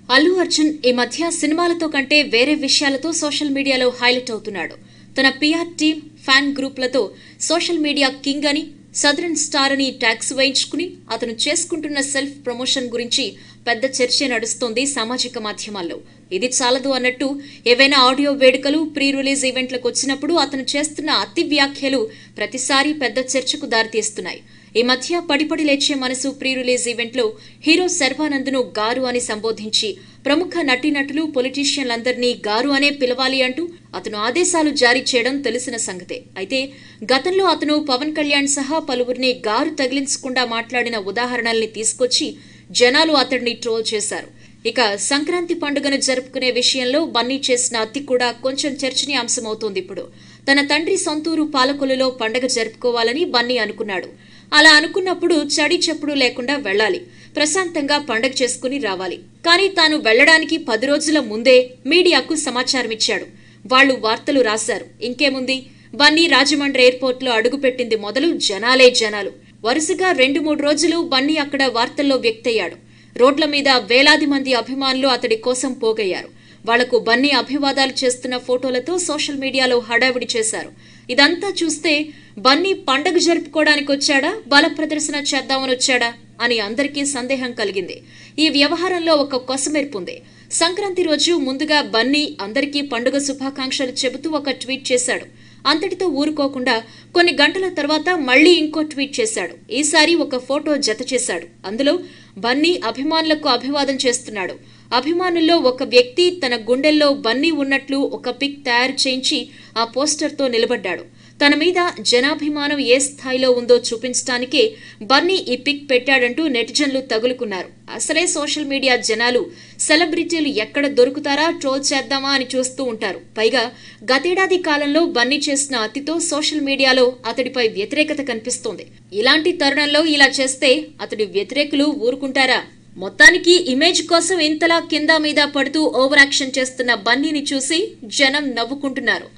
అల్లు అర్జున్ ఈ మధ్య సినిమాలతో కంటే వేరే విషయాలతో సోషల్ మీడియాలో హైలైట్ అవుతున్నాడు తన పిఆర్ టీమ్ ఫ్యాన్ గ్రూప్లతో సోషల్ మీడియా కింగ్ అని సదరన్ స్టార్ అని ట్యాక్స్ వేయించుకుని అతను చేసుకుంటున్న సెల్ఫ్ ప్రమోషన్ గురించి పెద్ద చర్చ నడుస్తోంది సామాజిక మాధ్యమాల్లో ఇది చాలదు అన్నట్టు ఏవైనా ఆడియో వేడుకలు ప్రీ రిలీజ్ ఈవెంట్లకు వచ్చినప్పుడు అతను చేస్తున్న అతి వ్యాఖ్యలు ప్రతిసారి పెద్ద చర్చకు దారితీస్తున్నాయి ఈ మధ్య పడిపడి లేచే మనసు ప్రీ రిలీజ్ ఈవెంట్లో హీరో శర్వానంద్ను గారు అని సంబోధించి ప్రముఖ నటీనటులు పొలిటీషియన్లందరినీ గారు అనే పిలవాలి అంటూ అతను ఆదేశాలు జారీ చేయడం తెలిసిన సంగతే అయితే గతంలో అతను పవన్ కళ్యాణ్ సహా పలువురిని గారు తగిలించకుండా మాట్లాడిన ఉదాహరణల్ని తీసుకొచ్చి జనాలు అతడిని ట్రోల్ చేశారు ఇక సంక్రాంతి పండుగను జరుపుకునే విషయంలో బన్నీ చేసిన అతి కూడా కొంచెం చర్చనీయాంశమవుతోంది ఇప్పుడు తన తండ్రి సొంతూరు పాలకొల్లులో పండగ జరుపుకోవాలని బన్నీ అనుకున్నాడు అలా అనుకున్నప్పుడు చడి చెప్పుడు లేకుండా వెళ్ళాలి ప్రశాంతంగా పండగ చేసుకుని రావాలి కానీ తాను వెళ్ళడానికి పది రోజుల ముందే మీడియాకు సమాచారం ఇచ్చాడు వాళ్ళు వార్తలు రాశారు ఇంకేముంది బన్నీ రాజమండ్రి ఎయిర్పోర్ట్లో అడుగుపెట్టింది మొదలు జనాలే జనాలు వరుసగా రెండు మూడు రోజులు బన్నీ అక్కడ వార్తల్లో వ్యక్తయ్యాడు రోడ్ల మీద వేలాది మంది అభిమానులు అతడి కోసం పోగయ్యారు వాళ్లకు బన్నీ అభివాదాలు చేస్తున్న ఫోటోలతో సోషల్ మీడియాలో హడావిడి చేశారు ఇదంతా చూస్తే బన్నీ పండగ జరుపుకోవడానికి వచ్చాడా బల ప్రదర్శన చేద్దామని వచ్చాడా అని అందరికీ సందేహం కలిగింది ఈ వ్యవహారంలో ఒక కొసమెరుపు ఉంది సంక్రాంతి రోజు ముందుగా బన్నీ అందరికీ పండుగ శుభాకాంక్షలు చెబుతూ ఒక ట్వీట్ చేశాడు అంతటితో ఊరుకోకుండా కొన్ని గంటల తర్వాత మళ్ళీ ఇంకో ట్వీట్ చేశాడు ఈసారి ఒక ఫోటో జత చేశాడు అందులో బన్నీ అభిమానులకు అభివాదం చేస్తున్నాడు అభిమానుల్లో ఒక వ్యక్తి తన గుండెల్లో బన్నీ ఉన్నట్లు ఒక పిక్ తయారు చేయించి ఆ పోస్టర్తో నిలబడ్డాడు తన మీద జనాభిమానం ఏ స్థాయిలో ఉందో చూపించడానికే బన్నీ ఈ పిక్ పెట్టాడంటూ నెటిజన్లు తగులుకున్నారు అసలే సోషల్ మీడియా జనాలు సెలబ్రిటీలు ఎక్కడ దొరుకుతారా ట్రోల్ చేద్దామా అని చూస్తూ ఉంటారు పైగా గతేడాది కాలంలో బన్నీ చేసిన అతితో సోషల్ మీడియాలో అతడిపై వ్యతిరేకత కనిపిస్తోంది ఇలాంటి తరుణంలో ఇలా చేస్తే అతడి వ్యతిరేకులు ఊరుకుంటారా మొత్తానికి ఇమేజ్ కోసం ఇంతలా కింద మీద పడుతూ ఓవర్ యాక్షన్ చేస్తున్న బన్నీని చూసి జనం నవ్వుకుంటున్నారు